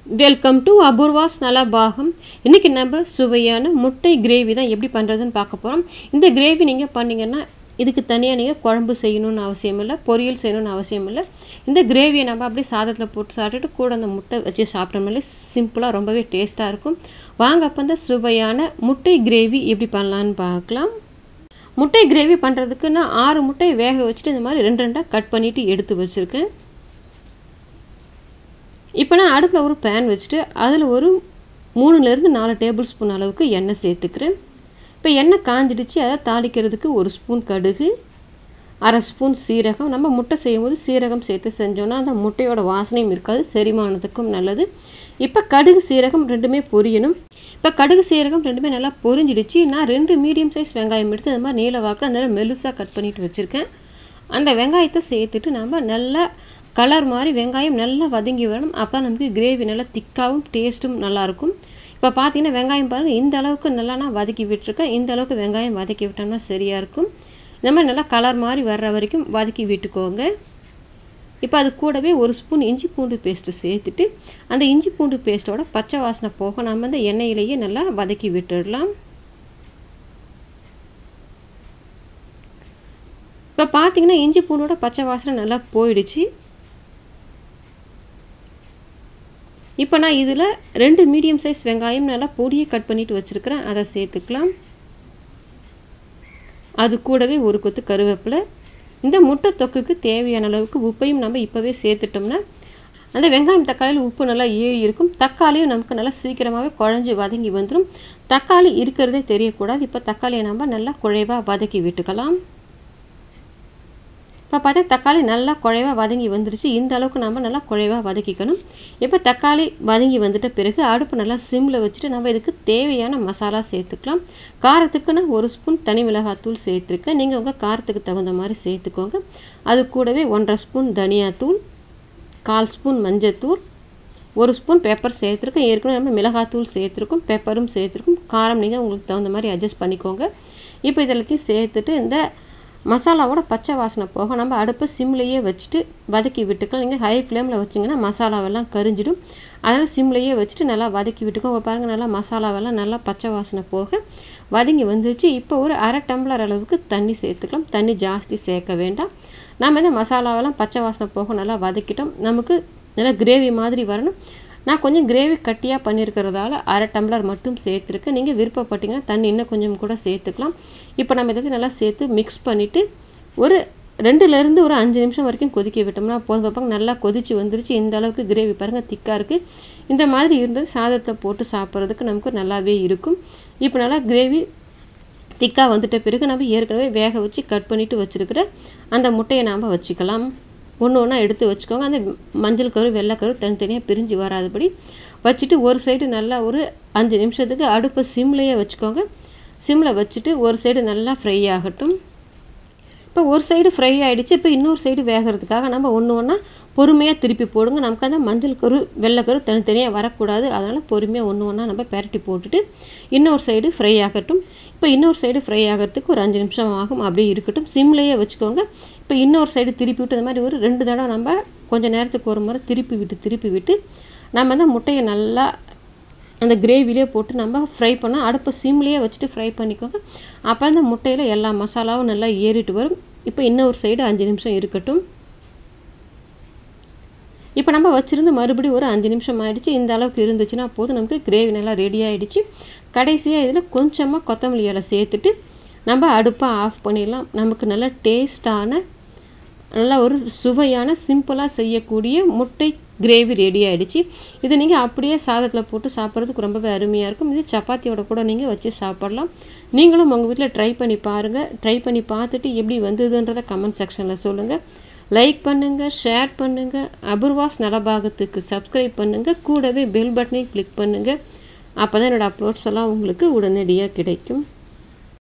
welcome to Apoorva's நலபாகம் இன்றைக்கி நம்ம சுவையான முட்டை கிரேவி தான் எப்படி பண்ணுறதுன்னு பார்க்க போகிறோம் இந்த கிரேவி நீங்கள் பண்ணிங்கன்னா இதுக்கு தனியாக நீங்கள் குழம்பு செய்யணும்னு அவசியம் இல்லை பொரியல் செய்யணும்னு அவசியம் இல்லை இந்த கிரேவியை நம்ம அப்படியே சாதத்தில் போட்டு சாப்பிட்டுட்டு கூட அந்த முட்டை வச்சு சாப்பிட்டோம்னாலே சிம்பிளாக ரொம்பவே டேஸ்ட்டாக இருக்கும் வாங்க அப்போ இந்த சுவையான முட்டை கிரேவி எப்படி பண்ணலான்னு பார்க்கலாம் முட்டை கிரேவி பண்ணுறதுக்கு நான் ஆறு முட்டை வேக வச்சுட்டு இந்த மாதிரி ரெண்டு ரெண்டாக கட் பண்ணிவிட்டு எடுத்து வச்சுருக்கேன் இப்போ நான் அடுப்பில் ஒரு பேன் வச்சுட்டு அதில் ஒரு மூணுலேருந்து நாலு டேபிள் ஸ்பூன் அளவுக்கு எண்ணெய் சேர்த்துக்கிறேன் இப்போ எண்ணெய் காஞ்சிடுச்சு அதை தாளிக்கிறதுக்கு ஒரு ஸ்பூன் கடுகு அரை ஸ்பூன் சீரகம் நம்ம முட்டை செய்யும்போது சீரகம் சேர்த்து செஞ்சோன்னா அந்த முட்டையோட வாசனையும் இருக்காது செரிமானத்துக்கும் நல்லது இப்போ கடுகு சீரகம் ரெண்டுமே பொரியணும் இப்போ கடுகு சீரகம் ரெண்டுமே நல்லா பொரிஞ்சிடுச்சு நான் ரெண்டு மீடியம் சைஸ் வெங்காயம் எடுத்து அது மாதிரி நீல வாக்கில் நல்லா மெலுசாக கட் பண்ணிட்டு வச்சுருக்கேன் அந்த வெங்காயத்தை சேர்த்துட்டு நம்ம நல்லா கலர் மாதிரி வெங்காயம் நல்லா வதங்கி வரணும் அப்போ நமக்கு கிரேவி நல்லா திக்காகவும் டேஸ்ட்டும் நல்லாயிருக்கும் இப்போ பார்த்தீங்கன்னா வெங்காயம் பாருங்கள் இந்த அளவுக்கு நல்லா நான் வதக்கி விட்டுருக்கேன் இந்த அளவுக்கு வெங்காயம் வதக்கி விட்டோம்னா சரியாக இருக்கும் இந்த மாதிரி நல்லா கலர் மாதிரி வர்ற வரைக்கும் வதக்கி விட்டுக்கோங்க இப்போ அது கூடவே ஒரு ஸ்பூன் இஞ்சி பூண்டு பேஸ்ட்டு சேர்த்துட்டு அந்த இஞ்சி பூண்டு பேஸ்ட்டோட பச்சை வாசனை போக நம்ம அந்த எண்ணெயிலேயே நல்லா வதக்கி விட்டுடலாம் இப்போ பார்த்தீங்கன்னா இஞ்சி பூண்டோட பச்சை வாசனை நல்லா போயிடுச்சு இப்போ நான் இதில் ரெண்டு மீடியம் சைஸ் வெங்காயம் நல்லா பொடியை கட் பண்ணிட்டு வச்சுருக்கிறேன் அதை சேர்த்துக்கலாம் அது கூடவே ஒரு கொத்து கருவேப்பிலை இந்த முட்டை தொக்குக்கு தேவையான அளவுக்கு உப்பையும் நம்ம இப்போவே சேர்த்துட்டோம்னா அந்த வெங்காயம் தக்காளியில் உப்பு நல்லா ஏறி இருக்கும் தக்காளியும் நமக்கு நல்லா சீக்கிரமாகவே குழஞ்சி வதங்கி வந்துடும் தக்காளி இருக்கிறதே தெரியக்கூடாது இப்போ தக்காளியை நம்ம நல்லா குழைவாக வதக்கி விட்டுக்கலாம் இப்போ பார்த்தா தக்காளி நல்லா குழைவாக வதங்கி வந்துருச்சு இந்த அளவுக்கு நம்ம நல்லா குழைவாக வதக்கிக்கணும் இப்போ தக்காளி வதங்கி வந்துட்ட பிறகு அடுப்பு நல்லா சிம்மில் வச்சுட்டு நம்ம இதுக்கு தேவையான மசாலா சேர்த்துக்கலாம் காரத்துக்கு நான் ஒரு ஸ்பூன் தனி மிளகாத்தூள் சேர்த்துருக்கேன் நீங்கள் உங்கள் காரத்துக்கு தகுந்த மாதிரி சேர்த்துக்கோங்க அது கூடவே ஒன்றரை ஸ்பூன் தனியாத்தூள் கால் ஸ்பூன் மஞ்சத்தூள் ஒரு ஸ்பூன் பெப்பர் சேர்த்துருக்கோம் ஏற்கனவே நம்ம மிளகாத்தூள் சேர்த்துருக்கோம் பெப்பரும் சேர்த்துருக்கோம் காரம் நீங்கள் உங்களுக்கு தகுந்த மாதிரி அட்ஜஸ்ட் பண்ணிக்கோங்க இப்போ இதெல்லாத்தையும் சேர்த்துட்டு இந்த மசாலாவோட பச்சை வாசனை போக நம்ம அடுப்பை சிம்லேயே வச்சுட்டு வதக்கி விட்டுக்கலாம் நீங்கள் ஹை ஃப்ளேமில் வச்சிங்கன்னா மசாலாவெல்லாம் கரிஞ்சிடும் அதனால் சிம்லேயே வச்சுட்டு நல்லா வதக்கி விட்டுக்கோங்க பாருங்கள் நல்லா மசாலாவெல்லாம் நல்லா பச்சை வாசனை போக வதங்கி வந்துச்சு இப்போ ஒரு அரை டம்ளர் அளவுக்கு தண்ணி சேர்த்துக்கலாம் தண்ணி ஜாஸ்தி சேர்க்க வேண்டாம் நம்ம இந்த மசாலாவெல்லாம் பச்சை வாசனை போக நல்லா வதக்கிட்டோம் நமக்கு நல்லா கிரேவி மாதிரி வரணும் நான் கொஞ்சம் கிரேவி கட்டியாக பண்ணியிருக்கிறதால அரை டம்ளர் மட்டும் சேர்த்துருக்கேன் நீங்கள் விருப்பப்பட்டீங்கன்னா தண்ணி இன்னும் கொஞ்சம் கூட சேர்த்துக்கலாம் இப்போ நம்ம இதை நல்லா சேர்த்து மிக்ஸ் பண்ணிவிட்டு ஒரு ரெண்டுலேருந்து ஒரு அஞ்சு நிமிஷம் வரைக்கும் கொதிக்க விட்டோம்னா போதும் பார்ப்பாங்க நல்லா கொதிச்சு வந்துருச்சு இந்த அளவுக்கு கிரேவி பாருங்கள் திக்காக இருக்குது இந்த மாதிரி இருந்தது சாதத்தை போட்டு சாப்பிட்றதுக்கு நமக்கு நல்லாவே இருக்கும் இப்போ நல்லா கிரேவி திக்காக வந்துட்ட பிறகு நம்ம ஏற்கனவே வேக வச்சு கட் பண்ணிவிட்டு வச்சுருக்கிற அந்த முட்டையை நாம் வச்சுக்கலாம் ஒன்று ஒன்றா எடுத்து வச்சுக்கோங்க அந்த மஞ்சள் கரு வெள்ளைக்கரு தனித்தனியாக பிரிஞ்சு வராதபடி வச்சுட்டு ஒரு சைடு நல்லா ஒரு அஞ்சு நிமிஷத்துக்கு அடுப்பை சிம்லேயே வச்சுக்கோங்க சிம்மில் வச்சுட்டு ஒரு சைடு நல்லா ஃப்ரை ஆகட்டும் இப்போ ஒரு சைடு ஃப்ரை ஆகிடுச்சு இப்போ இன்னொரு சைடு வேகிறதுக்காக நம்ம ஒன்று ஒன்றா பொறுமையாக திருப்பி போடுங்க நமக்கு அந்த மஞ்சள் கரு வெள்ளைக்கரு தனித்தனியாக வரக்கூடாது அதனால் பொறுமையாக ஒன்று ஒன்றா நம்ம பெரட்டி போட்டுட்டு இன்னொரு சைடு ஃப்ரை ஆகட்டும் இப்போ இன்னொரு சைடு ஃப்ரை ஆகிறதுக்கு ஒரு அஞ்சு நிமிஷம் ஆகும் அப்படியே இருக்கட்டும் சிம்லேயே வச்சுக்கோங்க இப்போ இன்னொரு சைடு திருப்பி விட்டு இந்த மாதிரி ஒரு ரெண்டு தடவை நம்ம கொஞ்சம் நேரத்துக்கு ஒரு முறை திருப்பி விட்டு திருப்பி விட்டு நம்ம அந்த முட்டையை நல்லா அந்த கிரேவிலே போட்டு நம்ம ஃப்ரை பண்ணால் அடுப்பை சிம்லேயே வச்சுட்டு ஃப்ரை பண்ணிக்கோங்க அப்போ அந்த முட்டையில் எல்லா மசாலாவும் நல்லா ஏறிட்டு வரும் இப்போ இன்னொரு சைடு அஞ்சு நிமிஷம் இருக்கட்டும் இப்போ நம்ம வச்சுருந்து மறுபடியும் ஒரு அஞ்சு நிமிஷம் ஆகிடுச்சு இந்த அளவுக்கு இருந்துச்சுன்னா போதும் நமக்கு கிரேவி நல்லா ரெடி ஆகிடுச்சு கடைசியாக இதில் கொஞ்சமாக கொத்தமல்லி இலை சேர்த்துட்டு நம்ம அடுப்பை ஆஃப் பண்ணிடலாம் நமக்கு நல்ல டேஸ்டான நல்ல ஒரு சுவையான சிம்பிளாக செய்யக்கூடிய முட்டை கிரேவி ரெடி ஆகிடுச்சு இதை நீங்கள் அப்படியே சாதத்தில் போட்டு சாப்பிட்றதுக்கு ரொம்பவே அருமையாக இருக்கும் இது சப்பாத்தியோட கூட நீங்கள் வச்சு சாப்பிட்லாம் நீங்களும் உங்கள் வீட்டில் ட்ரை பண்ணி பாருங்கள் ட்ரை பண்ணி பார்த்துட்டு எப்படி வந்ததுன்றதை கமெண்ட் செக்ஷனில் சொல்லுங்கள் லைக் பண்ணுங்கள் ஷேர் பண்ணுங்கள் அபூர்வாஸ் நலபாகத்துக்கு சப்ஸ்கிரைப் பண்ணுங்கள் கூடவே பெல் பட்டனையும் கிளிக் பண்ணுங்கள் அப்போ தான் என்னோடய அப்லோட்ஸ் எல்லாம் உங்களுக்கு உடனடியாக கிடைக்கும்